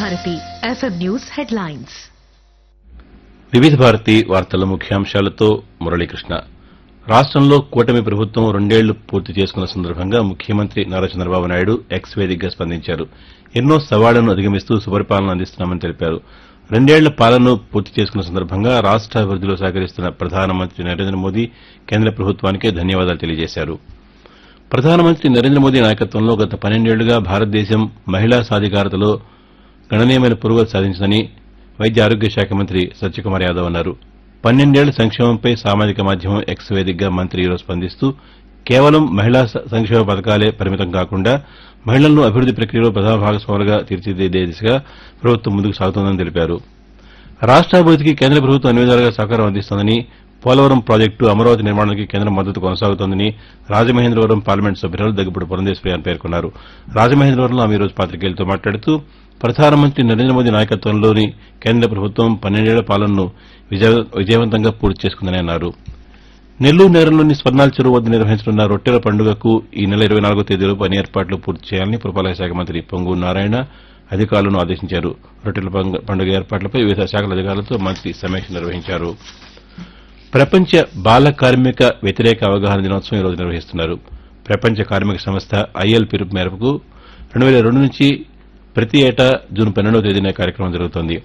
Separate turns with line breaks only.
Bharati FM news headlines
వివిధ భారతి వార్తల ముఖ్యాంశాలతో మురళీకృష్ణ రాష్టంలో కూటమి ప్రభుత్వం రెండేళ్లు పూర్తి చేసుకున్న సందర్భంగా ముఖ్యమంత్రి నారా చంద్రబాబు నాయుడు ఎక్స్ వేదికగా స్పందించారు ఎన్నో సవాళ్లను అధిగమిస్తూ సుపరిపాలన అందిస్తున్నామని తెలిపారు రెండేళ్ల పాలనను పూర్తి చేసుకున్న సందర్భంగా రాష్ట అభివృద్దిలో సహకరిస్తున్న ప్రధానమంత్రి నరేంద్ర మోదీ కేంద్ర ప్రభుత్వానికి ధన్యవాదాలు తెలియజేశారు ప్రధానమంత్రి నరేంద్ర మోదీ నాయకత్వంలో గత పన్నెండేళ్లుగా భారతదేశం మహిళా సాధికారతలో గణనీయమైన పురోగతి సాధించిందని వైద్య ఆరోగ్య శాఖ మంత్రి సత్యకుమార్ యాదవ్ అన్నారు పన్నెండేళ్ల సంక్షేమంపై సామాజిక మాధ్యమం ఎక్స్ వేదికగా మంత్రి ఈరోజు స్పందిస్తూ కేవలం మహిళా స- సంక్షేమ పథకాలే పరిమితం కాకుండా మహిళలను అభివృద్ది ప్రక్రియలో ప్రధాన భాగస్వాములుగా తీర్చిదిద్దే దిశగా ప్రభుత్వం ముందుకు సాగుతోందని తెలిపారు రాష్టాభివృద్దికి కేంద్ర ప్రభుత్వం అన్ని విధాలుగా సహకారం అందిస్తోందని పోలవరం ప్రాజెక్టు అమరావతి నిర్మాణానికి కేంద్రం మద్దతు కొనసాగుతోందని రాజమహేంద్రవరం పార్లమెంట్ సభ్యురాలు దగ్గుబడి పురంధేశ్వరి పేర్కొన్నారు రాజమహేంద్రవరంలో ఆమె ఈరోజు పాతికేయులతో మాట్లాడుతూ ప్రధానమంత్రి నరేంద్ర మోదీ నాయకత్వంలోని కేంద్ర ప్రభుత్వం పన్నెండేళ్ల పాలనను విజయ- విజయవంతంగా పూర్తి చేసుకుందని అన్నారు నెల్లూరు నగరంలోని స్వర్ణాల చెరువు వద్ద నిర్వహించనున్న రొట్టెల పండుగకు ఈ నెల ఇరవై నాలుగో తేదీలోపు అన్ని ఏర్పాట్లు పూర్తి చేయాలని పురపాలక శాఖ మంత్రి పొంగు నారాయణ అధికారులను ఆదేశించారు రొట్టెల పంగ- పండుగ ఏర్పాట్లపై వివిధ శాఖల అధికారులతో మంత్రి సమీక్ష నిర్వహించారు ప్రపంచ బాల కార్మిక వ్యతిరేక అవగాహన దినోత్సవం ఈరోజు నిర్వహిస్తున్నారు ప్రపంచ కార్మిక సంస్థ ఐఎల్ పిలుపు మేరకు రెండు వేల రెండు నుంచి ప్రతి ఏటా జూన్ పన్నెండవ తేదీన ఈ కార్యక్రమం జరుగుతోంది